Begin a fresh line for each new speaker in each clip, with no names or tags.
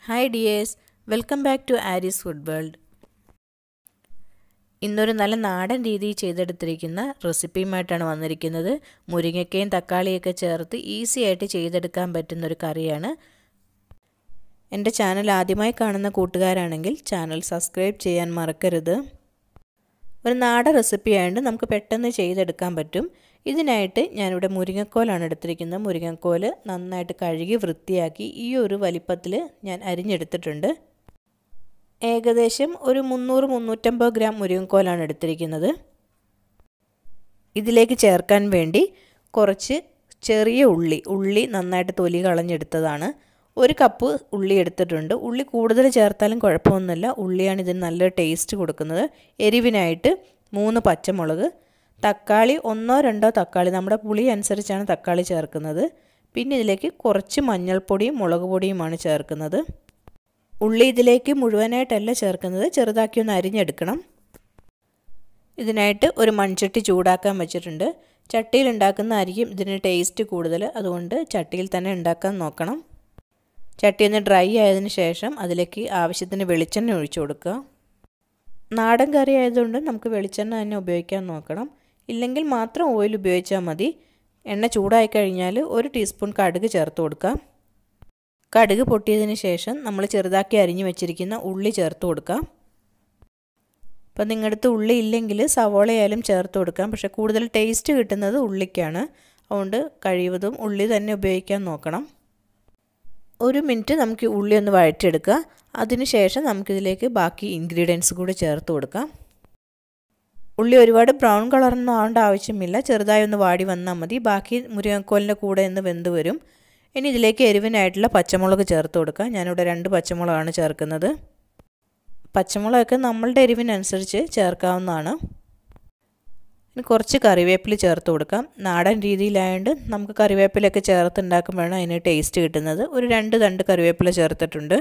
hi dears welcome back to Aaris food world ഇന്നൊരു നല്ല നാടൻ രീതിയിൽ ചെയ്തെടുത്തിരിക്കുന്ന റെസിപ്പിയുമായിട്ടാണ് വന്നിരിക്കുന്നത് മുരിങ്ങക്കയും തക്കാളിയൊക്കെ ചേർത്ത് ഈസി ആയിട്ട് ചെയ്തെടുക്കാൻ പറ്റുന്ന ഒരു കറിയാണ് എൻ്റെ ചാനൽ ആദ്യമായി കാണുന്ന കൂട്ടുകാരാണെങ്കിൽ ചാനൽ സബ്സ്ക്രൈബ് ചെയ്യാൻ മറക്കരുത് ഒരു നാടൻ റെസിപ്പി ആയതുകൊണ്ട് നമുക്ക് പെട്ടെന്ന് ചെയ്തെടുക്കാൻ പറ്റും ഇതിനായിട്ട് ഞാനിവിടെ മുരിങ്ങക്കോലാണ് എടുത്തിരിക്കുന്നത് മുരിങ്ങക്കോൽ നന്നായിട്ട് കഴുകി വൃത്തിയാക്കി ഈ ഒരു വലിപ്പത്തിൽ ഞാൻ അരിഞ്ഞെടുത്തിട്ടുണ്ട് ഏകദേശം ഒരു മുന്നൂറ് മുന്നൂറ്റമ്പത് ഗ്രാം മുരിങ്ങക്കോലാണ് എടുത്തിരിക്കുന്നത് ഇതിലേക്ക് ചേർക്കാൻ വേണ്ടി കുറച്ച് ചെറിയ ഉള്ളി ഉള്ളി നന്നായിട്ട് തൊലി കളഞ്ഞെടുത്തതാണ് ഒരു കപ്പ് ഉള്ളി എടുത്തിട്ടുണ്ട് ഉള്ളി കൂടുതൽ ചേർത്താലും കുഴപ്പമൊന്നുമില്ല ഉള്ളിയാണ് ഇതിന് നല്ലൊരു ടേസ്റ്റ് കൊടുക്കുന്നത് എരിവിനായിട്ട് മൂന്ന് പച്ചമുളക് തക്കാളി ഒന്നോ രണ്ടോ തക്കാളി നമ്മുടെ പുളി അനുസരിച്ചാണ് തക്കാളി ചേർക്കുന്നത് പിന്നെ ഇതിലേക്ക് കുറച്ച് മഞ്ഞൾപ്പൊടിയും മുളക് പൊടിയുമാണ് ചേർക്കുന്നത് ഉള്ളി ഇതിലേക്ക് മുഴുവനായിട്ടല്ല ചേർക്കുന്നത് ചെറുതാക്കി ഒന്ന് അരിഞ്ഞെടുക്കണം ഇതിനായിട്ട് ഒരു മൺചട്ടി ചൂടാക്കാൻ വെച്ചിട്ടുണ്ട് ചട്ടിയിൽ ഉണ്ടാക്കുന്ന അരിയും ഇതിന് ടേസ്റ്റ് കൂടുതൽ അതുകൊണ്ട് ചട്ടിയിൽ തന്നെ ഉണ്ടാക്കാൻ നോക്കണം ചട്ടി ഒന്ന് ഡ്രൈ ആയതിനു ശേഷം അതിലേക്ക് ആവശ്യത്തിന് വെളിച്ചെണ്ണ ഒഴിച്ചു കൊടുക്കുക നാടൻ കറി ആയതുകൊണ്ട് നമുക്ക് വെളിച്ചെണ്ണ തന്നെ ഉപയോഗിക്കാൻ നോക്കണം ഇല്ലെങ്കിൽ മാത്രം ഓയിൽ ഉപയോഗിച്ചാൽ മതി എണ്ണ ചൂടായി കഴിഞ്ഞാൽ ഒരു ടീസ്പൂൺ കടുക് ചേർത്ത് കൊടുക്കാം കടുക് പൊട്ടിയതിന് ശേഷം നമ്മൾ ചെറുതാക്കി അരിഞ്ഞു വെച്ചിരിക്കുന്ന ഉള്ളി ചേർത്ത് കൊടുക്കാം അപ്പം നിങ്ങളുടെ അടുത്ത് ഉള്ളി ഇല്ലെങ്കിൽ സവോളയായാലും ചേർത്ത് കൊടുക്കാം പക്ഷേ കൂടുതൽ ടേസ്റ്റ് കിട്ടുന്നത് ഉള്ളിക്കാണ് അതുകൊണ്ട് കഴിവതും ഉള്ളി തന്നെ ഉപയോഗിക്കാൻ നോക്കണം ഒരു മിനിറ്റ് നമുക്ക് ഉള്ളി ഒന്ന് വഴറ്റിയെടുക്കുക അതിനുശേഷം നമുക്കിതിലേക്ക് ബാക്കി ഇൻഗ്രീഡിയൻസ് കൂടി ചേർത്ത് കൊടുക്കാം ഉള്ളി ഒരുപാട് ബ്രൗൺ കളറൊന്നും ആവേണ്ട ആവശ്യമില്ല ചെറുതായി ഒന്ന് വാടി വന്നാൽ മതി ബാക്കി മുരിങ്ങക്കോലിൻ്റെ കൂടെ ഒന്ന് വെന്ത് വരും ഇനി ഇതിലേക്ക് എരിവിനായിട്ടുള്ള പച്ചമുളക് ചേർത്ത് കൊടുക്കുക ഞാനിവിടെ രണ്ട് പച്ചമുളകാണ് ചേർക്കുന്നത് പച്ചമുളകൊക്കെ നമ്മളുടെ എരിവിനനുസരിച്ച് ചേർക്കാവുന്നതാണ് ഇനി കുറച്ച് കറിവേപ്പില ചേർത്ത് കൊടുക്കാം നാടൻ രീതിയിലായതുകൊണ്ട് നമുക്ക് കറിവേപ്പിലൊക്കെ ചേർത്ത് ഉണ്ടാക്കുമ്പോഴാണ് അതിന് ടേസ്റ്റ് കിട്ടുന്നത് ഒരു രണ്ട് തണ്ട് കറിവേപ്പില ചേർത്തിട്ടുണ്ട്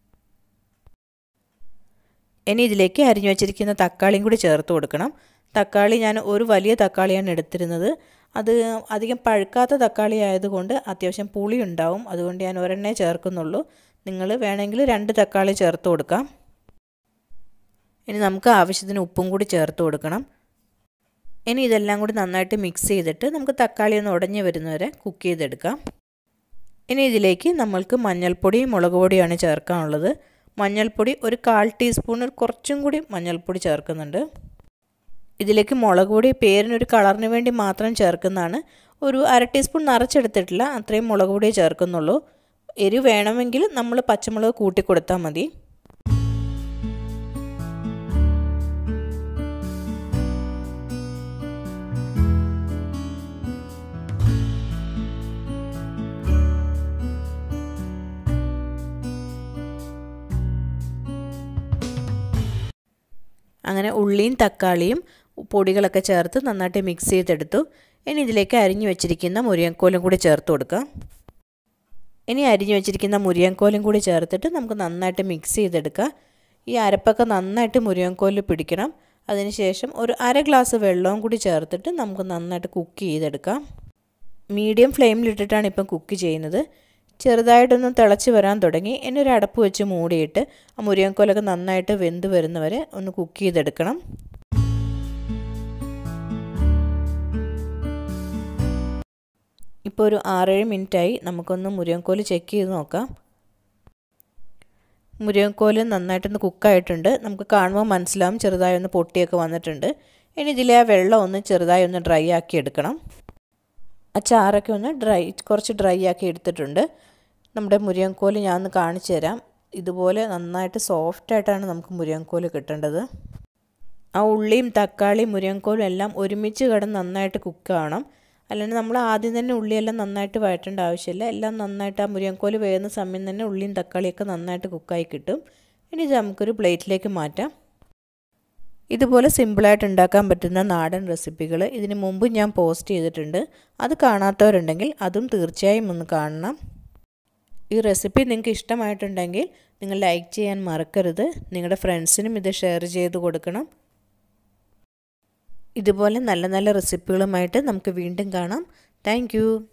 ഇനി ഇതിലേക്ക് അരിഞ്ഞു വെച്ചിരിക്കുന്ന തക്കാളിയും കൂടി ചേർത്ത് കൊടുക്കണം തക്കാളി ഞാൻ ഒരു വലിയ തക്കാളിയാണ് എടുത്തിരുന്നത് അത് അധികം പഴുക്കാത്ത തക്കാളി ആയതുകൊണ്ട് അത്യാവശ്യം പുളി ഉണ്ടാവും അതുകൊണ്ട് ഞാൻ ഒരെണ്ണേ ചേർക്കുന്നുള്ളൂ നിങ്ങൾ വേണമെങ്കിൽ രണ്ട് തക്കാളി ചേർത്ത് കൊടുക്കാം ഇനി നമുക്ക് ആവശ്യത്തിന് ഉപ്പും കൂടി ചേർത്ത് കൊടുക്കണം ഇനി ഇതെല്ലാം കൂടി നന്നായിട്ട് മിക്സ് ചെയ്തിട്ട് നമുക്ക് തക്കാളി ഒന്ന് ഉടഞ്ഞു വരുന്നവരെ കുക്ക് ചെയ്തെടുക്കാം ഇനി ഇതിലേക്ക് നമ്മൾക്ക് മഞ്ഞൾപ്പൊടിയും മുളക് പൊടിയാണ് ചേർക്കാനുള്ളത് മഞ്ഞൾപ്പൊടി ഒരു കാൽ ടീസ്പൂണിൽ കുറച്ചും കൂടി മഞ്ഞൾപ്പൊടി ചേർക്കുന്നുണ്ട് ഇതിലേക്ക് മുളക് പൊടി പേരിനൊരു കളറിന് വേണ്ടി മാത്രം ചേർക്കുന്നതാണ് ഒരു അര ടീസ്പൂൺ നിറച്ചെടുത്തിട്ടില്ല അത്രയും മുളക് പൊടിയേ ചേർക്കുന്നുള്ളൂ എരിവ് വേണമെങ്കിൽ നമ്മൾ പച്ചമുളക് കൂട്ടി കൊടുത്താൽ മതി അങ്ങനെ ഉള്ളിയും തക്കാളിയും പൊടികളൊക്കെ ചേർത്ത് നന്നായിട്ട് മിക്സ് ചെയ്തെടുത്തു ഇനി ഇതിലേക്ക് അരിഞ്ഞു വെച്ചിരിക്കുന്ന മുരിയങ്കോലും കൂടി ചേർത്ത് കൊടുക്കാം ഇനി അരിഞ്ഞു വെച്ചിരിക്കുന്ന മുരിയങ്കോലും കൂടി ചേർത്തിട്ട് നമുക്ക് നന്നായിട്ട് മിക്സ് ചെയ്തെടുക്കാം ഈ അരപ്പൊക്കെ നന്നായിട്ട് മുരിയങ്കോലിൽ പിടിക്കണം അതിനുശേഷം ഒരു അര ഗ്ലാസ് വെള്ളവും കൂടി ചേർത്തിട്ട് നമുക്ക് നന്നായിട്ട് കുക്ക് ചെയ്തെടുക്കാം മീഡിയം ഫ്ലെയിമിലിട്ടിട്ടാണ് ഇപ്പം കുക്ക് ചെയ്യുന്നത് ചെറുതായിട്ടൊന്ന് തിളച്ച് വരാൻ തുടങ്ങി ഇനി ഒരു അടപ്പ് വെച്ച് മൂടിയിട്ട് ആ മുരിയങ്കോലൊക്കെ നന്നായിട്ട് വെന്ത് വരുന്നവരെ ഒന്ന് കുക്ക് ചെയ്തെടുക്കണം ഇപ്പോൾ ഒരു ആറേഴ് മിനിറ്റായി നമുക്കൊന്ന് മുരിയങ്കോല് ചെക്ക് ചെയ്ത് നോക്കാം മുരിയങ്കോല് നന്നായിട്ടൊന്ന് കുക്കായിട്ടുണ്ട് നമുക്ക് കാണുമ്പോൾ മനസ്സിലാവും ചെറുതായി ഒന്ന് പൊട്ടിയൊക്കെ വന്നിട്ടുണ്ട് ഇനി ഇതിലെ ആ വെള്ളം ഒന്ന് ചെറുതായി ഒന്ന് ഡ്രൈ ആക്കി എടുക്കണം ആ ചാറൊക്കെ ഒന്ന് ഡ്രൈ കുറച്ച് ഡ്രൈ ആക്കി എടുത്തിട്ടുണ്ട് നമ്മുടെ മുരിയങ്കോല് ഞാൻ ഒന്ന് കാണിച്ചു തരാം ഇതുപോലെ നന്നായിട്ട് സോഫ്റ്റായിട്ടാണ് നമുക്ക് മുരിയങ്കോല് കിട്ടേണ്ടത് ആ ഉള്ളിയും തക്കാളിയും മുരിയങ്കോലും എല്ലാം ഒരുമിച്ച് കിടന്ന് നന്നായിട്ട് കുക്കാവണം അല്ലാണ്ട് നമ്മൾ ആദ്യം തന്നെ ഉള്ളിയെല്ലാം നന്നായിട്ട് വഴറ്റേണ്ട ആവശ്യമില്ല എല്ലാം നന്നായിട്ട് ആ മുരിയങ്കോല് വേകുന്ന സമയം തന്നെ ഉള്ളിയും തക്കാളിയൊക്കെ നന്നായിട്ട് കുക്കായി കിട്ടും ഇനി ഇത് നമുക്കൊരു പ്ലേറ്റിലേക്ക് മാറ്റാം ഇതുപോലെ സിമ്പിളായിട്ട് ഉണ്ടാക്കാൻ പറ്റുന്ന നാടൻ റെസിപ്പികൾ ഇതിന് മുമ്പ് ഞാൻ പോസ്റ്റ് ചെയ്തിട്ടുണ്ട് അത് കാണാത്തവരുണ്ടെങ്കിൽ അതും തീർച്ചയായും ഒന്ന് കാണണം ഈ റെസിപ്പി നിങ്ങൾക്ക് ഇഷ്ടമായിട്ടുണ്ടെങ്കിൽ നിങ്ങൾ ലൈക്ക് ചെയ്യാൻ മറക്കരുത് നിങ്ങളുടെ ഫ്രണ്ട്സിനും ഇത് ഷെയർ ചെയ്ത് കൊടുക്കണം ഇതുപോലെ നല്ല നല്ല റെസിപ്പികളുമായിട്ട് നമുക്ക് വീണ്ടും കാണാം താങ്ക്